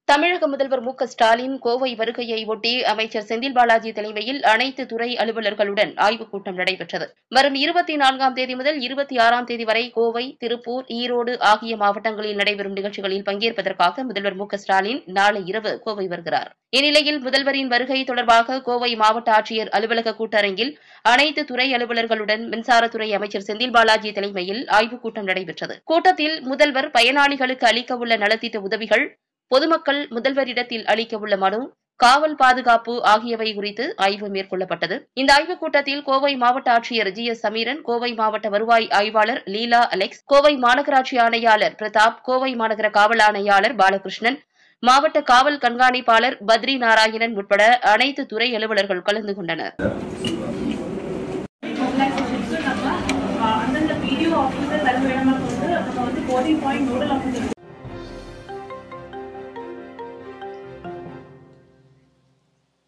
தமிழக முதல்வர் மு க ஸ்டாலின் கோவை வருகையை ஒட்டி அமைச்சர் செந்தில் பாலாஜி தலைமையில் அனைத்து துறை அலுவலர்களுடன் ஆய்வுக் கூட்டம் நடைபெற்றது வரும் இருபத்தி நான்காம் தேதி முதல் இருபத்தி ஆறாம் தேதி வரை கோவை திருப்பூர் ஈரோடு ஆகிய மாவட்டங்களில் நடைபெறும் நிகழ்ச்சிகளில் பங்கேற்பதற்காக முதல்வர் மு க ஸ்டாலின் நாளை இரவு கோவை வருகிறார் இந்நிலையில் முதல்வரின் வருகை தொடர்பாக கோவை மாவட்ட ஆட்சியர் அலுவலக கூட்டரங்கில் அனைத்து துறை அலுவலர்களுடன் மின்சாரத்துறை அமைச்சர் செந்தில் பாலாஜி தலைமையில் ஆய்வுக் கூட்டம் நடைபெற்றது கூட்டத்தில் முதல்வர் பயனாளிகளுக்கு அளிக்க உள்ள நலத்திட்ட உதவிகள் பொதுமக்கள் முதல்வரிடத்தில் அளிக்க உள்ள மனு காவல் பாதுகாப்பு ஆகியவை குறித்து ஆய்வு மேற்கொள்ளப்பட்டது இந்த ஆய்வுக் கூட்டத்தில் கோவை மாவட்ட ஆட்சியர் ஜி எஸ் சமீரன் கோவை மாவட்ட வருவாய் ஆய்வாளர் லீலா அலெக்ஸ் கோவை மாநகராட்சி ஆணையாளர் பிரதாப் கோவை மாநகர காவல் ஆணையாளர் பாலகிருஷ்ணன் மாவட்ட காவல் கண்காணிப்பாளர் பத்ரி நாராயணன் உட்பட அனைத்து துறை அலுவலர்கள் கலந்து கொண்டனர் மொபிலைசேஷனுக்கு நம்ம ஆஹ், அந்தந்த பிடிஓ ஆஃபீஸர் தலைமையிடமாக வந்து நம்ம வந்து போலிங் பாயிண்ட் நோடல் ஆஃபீஸர்